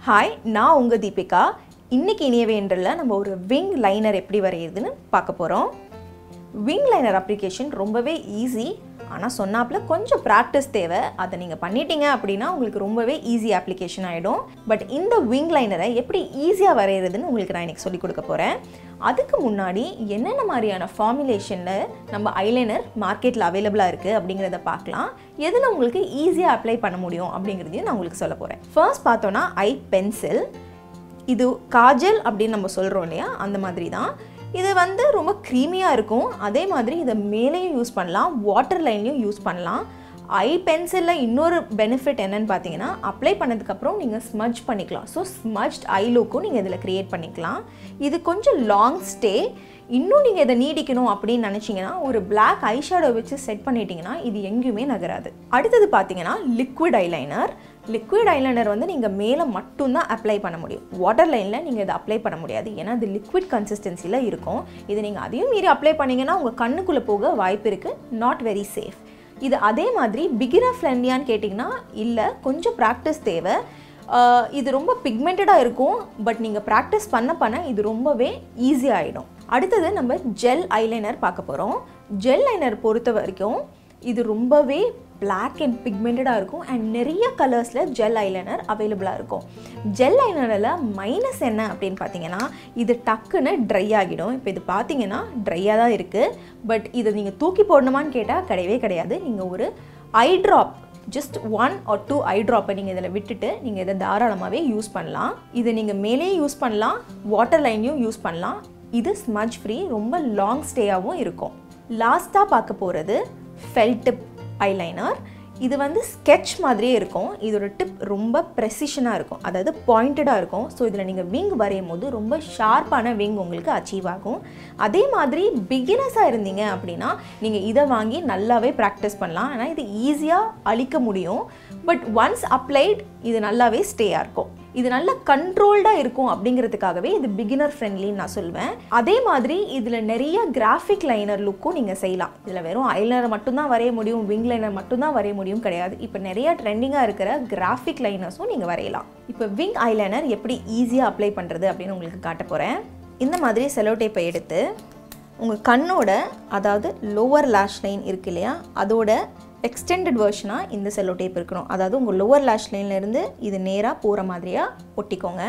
hi நான் உங்கள் தீபிகா இன்னைக்கு இனியவேன்றல நம்ம ஒரு விங் லைனர் எப்படி வரையுதுன்னு பார்க்க போகிறோம் விங் லைனர் அப்ளிகேஷன் ரொம்பவே ஈஸி ஆனால் சொன்னாப்புல கொஞ்சம் ப்ராக்டிஸ் தேவை அதை நீங்கள் பண்ணிட்டீங்க அப்படின்னா உங்களுக்கு ரொம்பவே ஈஸி அப்ளிகேஷன் ஆகிடும் பட் இந்த விங் லைனரை எப்படி ஈஸியாக வரைகிறதுன்னு உங்களுக்கு நான் இன்னைக்கு சொல்லிக் கொடுக்க போகிறேன் அதுக்கு முன்னாடி என்னென்ன மாதிரியான ஃபார்முலேஷனில் நம்ம ஐலைனர் மார்க்கெட்டில் அவைலபிளாக இருக்குது அப்படிங்கிறத பார்க்கலாம் எதில் உங்களுக்கு ஈஸியாக அப்ளை பண்ண முடியும் அப்படிங்கிறதையும் நான் உங்களுக்கு சொல்ல போகிறேன் ஃபர்ஸ்ட் பார்த்தோன்னா ஐ பென்சில் இது காஜல் அப்படின்னு நம்ம சொல்கிறோம் இல்லையா அந்த மாதிரி தான் இது வந்து ரொம்ப க்ரீமியாக இருக்கும் அதே மாதிரி இதை மேலேயும் யூஸ் பண்ணலாம் வாட்டர் லைன்லையும் யூஸ் பண்ணலாம் ஐ பென்சிலில் இன்னொரு பெனிஃபிட் என்னன்னு பார்த்தீங்கன்னா அப்ளை பண்ணதுக்கப்புறம் நீங்கள் ஸ்மஜ் பண்ணிக்கலாம் ஸோ ஸ்மஜ்ட் ஐ லுக்கும் நீங்கள் இதில் க்ரியேட் பண்ணிக்கலாம் இது கொஞ்சம் லாங் ஸ்டே இன்னும் நீங்கள் இதை நீடிக்கணும் அப்படின்னு நினச்சிங்கன்னா ஒரு பிளாக் ஐஷேடோ வச்சு செட் பண்ணிட்டீங்கன்னா இது எங்கேயுமே நகராது அடுத்தது பார்த்தீங்கன்னா லிக்விட் ஐலைனர் லிக்விட் ஐலைனர் வந்து நீங்கள் மேலே மட்டும்தான் அப்ளை பண்ண முடியும் வாட்டர் லைனில் நீங்கள் இதை அப்ளை பண்ண முடியாது ஏன்னா அது லிக்விட் கன்சிஸ்டன்சியில் இருக்கும் இது நீங்கள் அதையும் மீறி அப்ளை பண்ணீங்கன்னா உங்கள் கண்ணுக்குள்ளே போக வாய்ப்பு இருக்குது நாட் வெரி சேஃப் இது அதே மாதிரி பிகினர் ஃப்ரெண்ட்லியான்னு கேட்டிங்கன்னா இல்லை கொஞ்சம் ப்ராக்டிஸ் தேவை ஆஹ் இது ரொம்ப பிக்மெண்டடாக இருக்கும் பட் நீங்கள் ப்ராக்டிஸ் பண்ண பண்ண இது ரொம்பவே ஈஸி ஆகிடும் அடுத்தது நம்ம ஜெல் ஐலைனர் பார்க்க போகிறோம் ஜெல் ஐலைனர் பொறுத்த வரைக்கும் இது ரொம்பவே பிளாக் அண்ட் பிக்மெண்டடாக இருக்கும் அண்ட் நிறைய கலர்ஸில் ஜெல் ஐலைனர் அவைலபிளாக இருக்கும் ஜெல் ஐலைனரில் மைனஸ் என்ன அப்படின்னு பார்த்தீங்கன்னா இது டக்குன்னு ட்ரை ஆகிடும் இப்போ இது பார்த்தீங்கன்னா ட்ரையாக தான் இருக்குது பட் இதை நீங்கள் தூக்கி போடணுமான்னு கேட்டால் கிடையவே கிடையாது நீங்கள் ஒரு eye drop just one or two eye ட்ராப்பை நீங்கள் இதில் விட்டுட்டு நீங்கள் இதை தாராளமாகவே யூஸ் பண்ணலாம் இதை நீங்கள் மேலேயும் யூஸ் பண்ணலாம் வாட்டர் லைன்லையும் யூஸ் பண்ணலாம் இது ஸ்மஜ் ஃப்ரீ ரொம்ப லாங் ஸ்டேயாகவும் இருக்கும் லாஸ்ட்டாக பார்க்க போகிறது ஃபெல் டிப் ஐலைனர் இது வந்து ஸ்கெட்ச் மாதிரியே இருக்கும் இதோட டிப் ரொம்ப ப்ரெசிஷனாக இருக்கும் அதாவது பாயிண்டடாக இருக்கும் ஸோ இதில் நீங்கள் விங் வரையும் போது ரொம்ப ஷார்ப்பான விங் உங்களுக்கு அச்சீவ் ஆகும் அதே மாதிரி பிகினர்ஸாக இருந்தீங்க அப்படின்னா நீங்கள் இதை வாங்கி நல்லாவே ப்ராக்டிஸ் பண்ணலாம் ஆனால் இது ஈஸியாக அழிக்க முடியும் பட் ஒன்ஸ் அப்ளைட் இது நல்லாவே ஸ்டேயாக இருக்கும் இது நல்ல கண்ட்ரோல்டாக இருக்கும் அப்படிங்கிறதுக்காகவே இது பிகினர் ஃப்ரெண்ட்லின்னு நான் சொல்வேன் அதே மாதிரி இதில் நிறைய கிராஃபிக் லைனர் லுக்கும் நீங்கள் செய்யலாம் இதில் வெறும் ஐலைனர் மட்டும்தான் வரைய முடியும் விங் லைனர் மட்டும்தான் வரைய முடியும் கிடையாது இப்போ நிறைய ட்ரெண்டிங்காக இருக்கிற கிராஃபிக் லைனர்ஸும் நீங்கள் வரையலாம் இப்போ விங் ஐலைனர் எப்படி ஈஸியாக அப்ளை பண்ணுறது அப்படின்னு உங்களுக்கு காட்ட போகிறேன் இந்த மாதிரி செலோ டேப்பை எடுத்து உங்கள் கண்ணோட அதாவது லோவர் லேஷ் லைன் இருக்கு இல்லையா அதோட எக்ஸ்டெண்டட் வெர்ஷனாக இந்த செல்லோ டேப் இருக்கணும் அதாவது உங்கள் லோவர் லேஷ் லைன்லேருந்து இது நேராக போகிற மாதிரியாக ஒட்டிக்கோங்க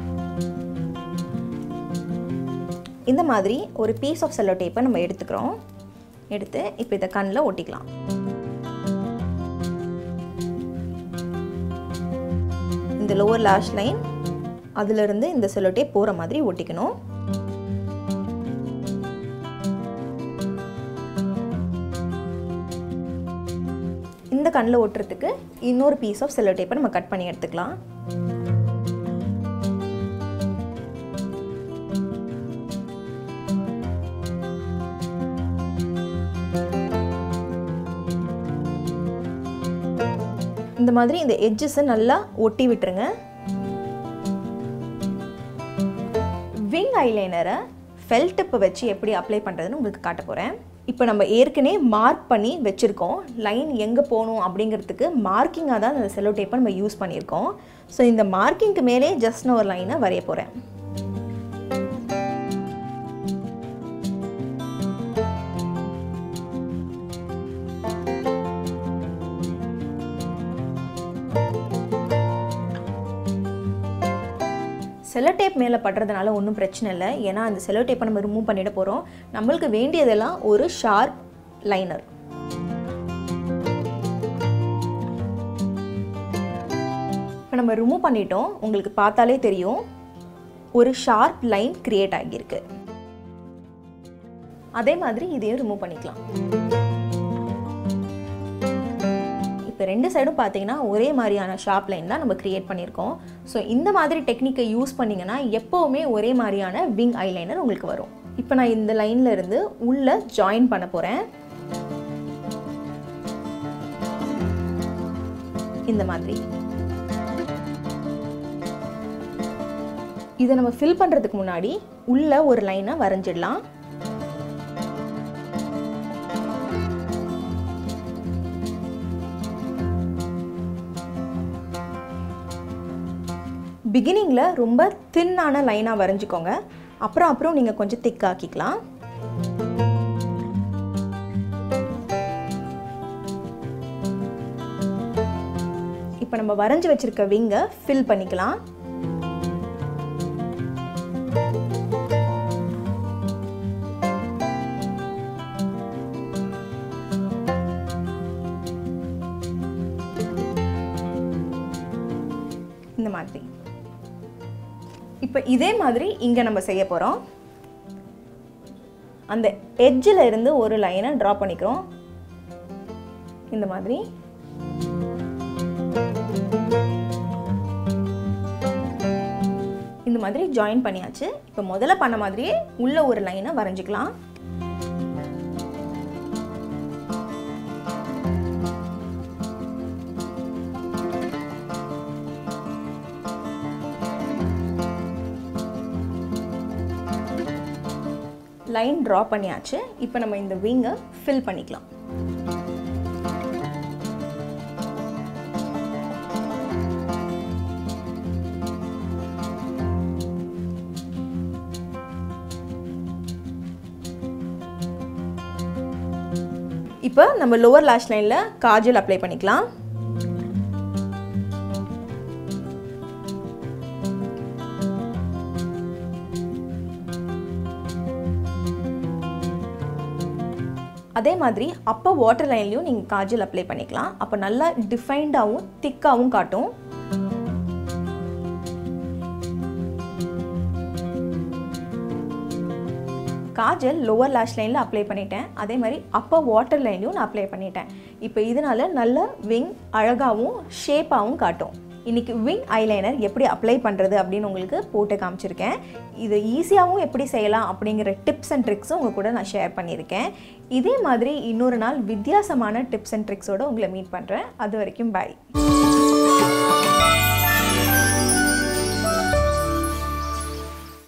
இந்த மாதிரி ஒரு பீஸ் ஆஃப் செல்லோ டேப்பை நம்ம எடுத்துக்கிறோம் எடுத்து இப்போ இதை கண்ணில் ஒட்டிக்கலாம் இந்த லோவர் லேஷ் லைன் அதிலிருந்து இந்த செல்லோ டேப் போகிற மாதிரி ஒட்டிக்கணும் இந்த கண்ணில் ஒட்டுறதுக்கு இன்னொரு பீஸ் ஆஃப் செல்லோ டேப்பை நம்ம கட் பண்ணி எடுத்துக்கலாம் இந்த மாதிரி இந்த எட்ஜஸை நல்லா ஒட்டி விட்டுருங்க விங் ஐலைனரை ஃபெல் டிப்பை வச்சு எப்படி அப்ளை பண்ணுறதுன்னு உங்களுக்கு காட்ட போகிறேன் இப்போ நம்ம ஏற்கனவே மார்க் பண்ணி வச்சுருக்கோம் லைன் எங்கே போகணும் அப்படிங்கிறதுக்கு மார்க்கிங்காக தான் அந்த செல்லோ டேப்பை நம்ம யூஸ் பண்ணியிருக்கோம் ஸோ இந்த மார்க்கிங்க்கு மேலே ஜஸ்ட் நான் ஒரு லைனை வரைய போகிறேன் செலோ டேப் மேலே படுறதுனால ஒன்றும் பிரச்சனை இல்லை ஏன்னா அந்த செலோ டேப்பை நம்ம ரிமூவ் பண்ணிட போகிறோம் நம்மளுக்கு வேண்டியதெல்லாம் ஒரு ஷார்ப் லைனர் இப்போ நம்ம ரிமூவ் பண்ணிட்டோம் உங்களுக்கு பார்த்தாலே தெரியும் ஒரு ஷார்ப் லைன் கிரியேட் ஆகியிருக்கு அதே மாதிரி இதையும் ரிமூவ் பண்ணிக்கலாம் இப்போ ரெண்டு சைடும் பார்த்தீங்கன்னா ஒரே மாதிரியான ஷார்ப் லைன் தான் நம்ம கிரியேட் பண்ணியிருக்கோம் ஸோ இந்த மாதிரி டெக்னிக்கை யூஸ் பண்ணிங்கன்னா எப்போவுமே ஒரே மாதிரியான விங் ஐலைனர் உங்களுக்கு வரும் இப்போ நான் இந்த லைனில் இருந்து உள்ளே ஜாயின் பண்ண போகிறேன் இந்த மாதிரி இதை நம்ம ஃபில் பண்ணுறதுக்கு முன்னாடி உள்ள ஒரு லைனை வரைஞ்சிடலாம் பிகினிங்கில் ரொம்ப தின்னான லைனாக வரைஞ்சிக்கோங்க அப்புறம் அப்புறம் நீங்கள் கொஞ்சம் திக்காக்கிக்கலாம் இப்போ நம்ம வரைஞ்சி வச்சிருக்க விங்கை ஃபில் பண்ணிக்கலாம் இந்த மாதிரி இப்போ இதே மாதிரி இங்கே நம்ம செய்ய போகிறோம் அந்த எட்ஜில் இருந்து ஒரு லைனை ட்ரா பண்ணிக்கிறோம் இந்த மாதிரி இந்த மாதிரி ஜாயின் பண்ணியாச்சு இப்போ முதல்ல பண்ண மாதிரியே உள்ள ஒரு லைனை வரைஞ்சிக்கலாம் லைன் ட்ரா பண்ணியாச்சு இப்போ நம்ம இந்த விங்கை ஃபில் பண்ணிக்கலாம் இப்போ நம்ம லோவர் லாஷ் லைனில் காஜல் அப்ளை பண்ணிக்கலாம் அதே மாதிரி அப்போ வாட்டர் லைன்லையும் நீங்கள் காஜல் அப்ளை பண்ணிக்கலாம் அப்போ நல்லா டிஃபைன்டாகவும் திக்காகவும் காட்டும் காஜல் லோவர் லாஷ் லைனில் அப்ளை பண்ணிட்டேன் அதே மாதிரி அப்போ வாட்டர் லைன்லையும் நான் அப்ளை பண்ணிட்டேன் இப்போ இதனால நல்ல விங் அழகாகவும் ஷேப்பாகவும் காட்டும் இன்றைக்கி விங் ஐலைனர் எப்படி அப்ளை பண்ணுறது அப்படின்னு உங்களுக்கு போட்டு காமிச்சிருக்கேன் இது ஈஸியாகவும் எப்படி செய்யலாம் அப்படிங்கிற டிப்ஸ் அண்ட் ட்ரிக்ஸும் உங்கள் கூட நான் ஷேர் பண்ணியிருக்கேன் இதே மாதிரி இன்னொரு நாள் வித்தியாசமான டிப்ஸ் அண்ட் ட்ரிக்ஸோடு உங்களை மீட் பண்ணுறேன் அது வரைக்கும் பாய்